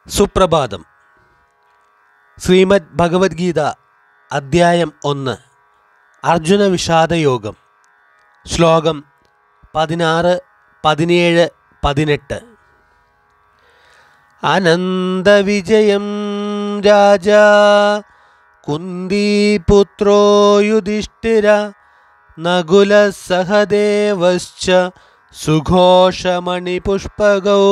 സുപ്രഭാതം ശ്രീമദ് ഭഗവത്ഗീത അദ്ധ്യായം ഒന്ന് അർജുന വിഷാദയോഗം ശ്ലോകം പതിനാറ് പതിനേഴ് പതിനെട്ട് അനന്തവിജയം രാജ കുന്ദീപുത്രോ യുധിഷ്ഠിര നകുലസഹദേവശ്ച സുഘോഷമണിപുഷ്പകൗ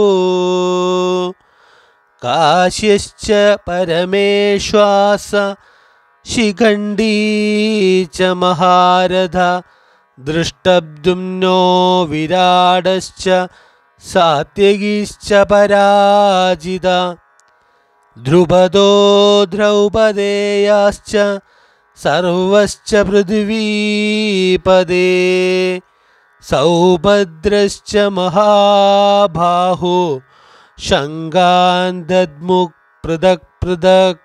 കാശ്യശ്ച പരമേശ്വാസ ശിഖണ്ഡീ ച മഹാരഥ ദൃഷ്ടബ്ദുംനോ വിരാടശ്ച സാത്യകീശ്ച പരാജിത ധ്രുപദോ ദ്രൗപദേയാശ്ച സർവശ്ച പൃഥിവീപദേ സൗഭദ്രശ്ച മഹാബാഹു ശങ്കാൻ ദദ്മുക് പൃഥക് പൃഥക്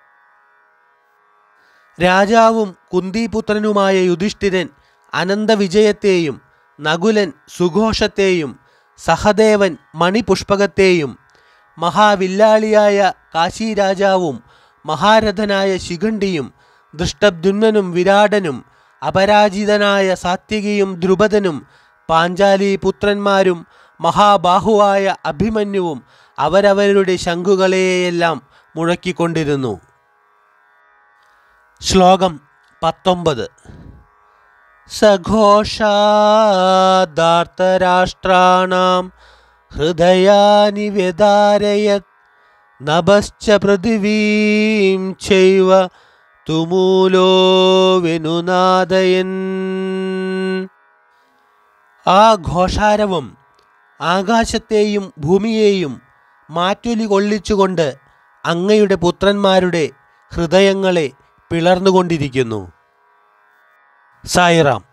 രാജാവും കുന്തിപുത്രനുമായ യുധിഷ്ഠിരൻ അനന്തവിജയത്തെയും നകുലൻ സുഘോഷത്തെയും സഹദേവൻ മണിപുഷ്പകത്തെയും മഹാവില്ലാളിയായ കാശി രാജാവും മഹാരഥനായ ശിഖണ്ഡിയും ദൃഷ്ടബ്ദുന്മനും വിരാടനും അപരാജിതനായ സാത്യകിയും ദ്രുപദനും പാഞ്ചാലി പുത്രന്മാരും മഹാബാഹുവായ അഭിമന്യുവും അവരവരുടെ ശംഖുകളെയെല്ലാം മുഴക്കിക്കൊണ്ടിരുന്നു ശ്ലോകം പത്തൊമ്പത് സഘോഷാദാർത്തരാഷ്ട്രാണാം ഹൃദയാനി വ്യധാരയത് നഭശ്ച പൃഥിവീം ചൈവ തുമൂലോ വിനുനാദയൻ ആ ഘോഷാരവം ആകാശത്തെയും ഭൂമിയെയും മാറ്റൊലി കൊള്ളിച്ചുകൊണ്ട് അങ്ങയുടെ പുത്രന്മാരുടെ ഹൃദയങ്ങളെ പിളർന്നുകൊണ്ടിരിക്കുന്നു സായിറാം